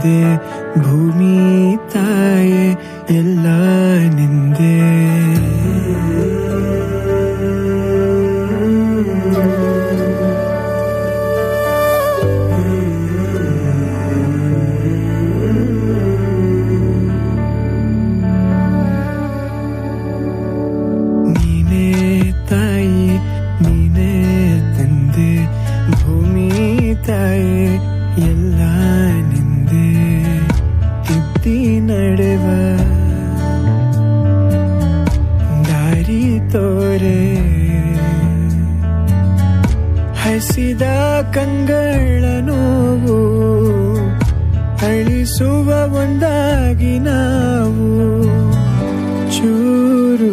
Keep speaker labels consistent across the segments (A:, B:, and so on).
A: ನಿಂದೆ ಭೂಮಿ ತಾಯೆ ಎಲ್ಲ ನಿಂದೆ ನೀನೇ ತಾಯಿ ನೀನೇ ತಂದೆ ಭೂಮಿ ತಾಯಿ ಎಲ್ಲ ನಿಂದೆ ತಿದ್ದಿ ನಡೆವ ದಾರಿ ತೋರೆ ಹಸಿದ ಕಂಗಳ ನೋವು ಅಳಿಸುವ ಒಂದಾಗಿ ನಾವು ಚೂರು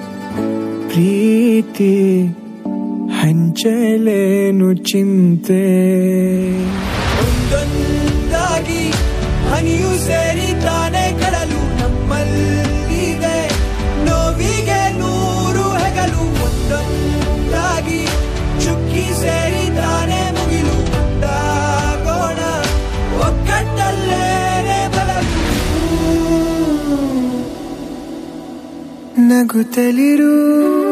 A: ಪ್ರೀತಿ ಹಂಚಲೇನು ಚಿಂತೆ
B: ಒಂದೊಂದಾಗಿ ಹನಿಯು ಸೇರಿ ತಾನೇ ಕಡಲು ನಮ್ಮಲ್ಲಿದೆ ನೋವಿಗೆ ನೂರು ಹೆಗಲು ಒಂದೊಂದಾಗಿ ಚುಕ್ಕಿ ಸೇರಿ ತಾನೇ ಮುಗಿಲು ಒಂದಾಗೋಣ ಒಕ್ಕಟ್ಟಲ್ಲೇನೆ ಬದಲು
A: ನಗುತ್ತಲಿರು